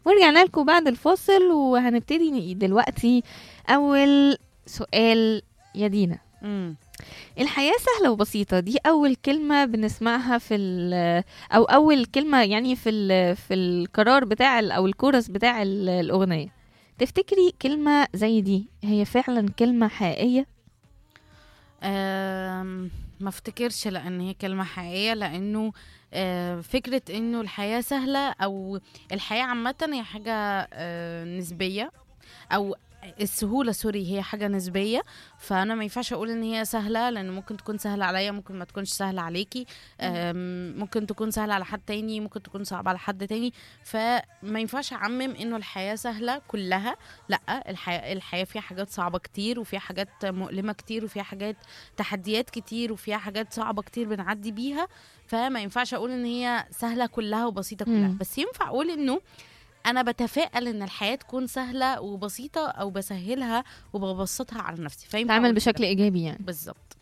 ورجعنا لكم بعد الفاصل وهنبتدي دلوقتي أول سؤال يا دينا مم. الحياة سهلة وبسيطة دي أول كلمة بنسمعها في ال- أو أول كلمة يعني في ال- في القرار بتاع ال- أو الكورس بتاع ال- الأغنية تفتكري كلمة زي دي هي فعلا كلمة حقيقية؟ آم، ما افتكرش لان هي كلمه حقيقيه لانه آه، فكره انه الحياه سهله او الحياه عامه هي حاجه آه، نسبيه او السهوله سوري هي حاجه نسبيه فانا ما ينفعش اقول ان هي سهله لان ممكن تكون سهله عليا ممكن ما تكونش سهله عليكي آم، ممكن تكون سهله على حد تاني ممكن تكون صعبه على حد تاني فما ينفعش اعمم انه الحياه سهله كلها لا الحياه الحياه فيها حاجات صعبه كتير وفيها حاجات مؤلمه كتير وفيها حاجات تحديات كتير وفيها حاجات صعبه كتير بنعدي بيها فما ينفعش اقول ان هي سهله كلها وبسيطه كلها مم. بس ينفع اقول انه انا بتفائل ان الحياه تكون سهله وبسيطه او بسهلها وببسطها على نفسي فينفع تعمل أقول كده. بشكل إيجابي يعني بالظبط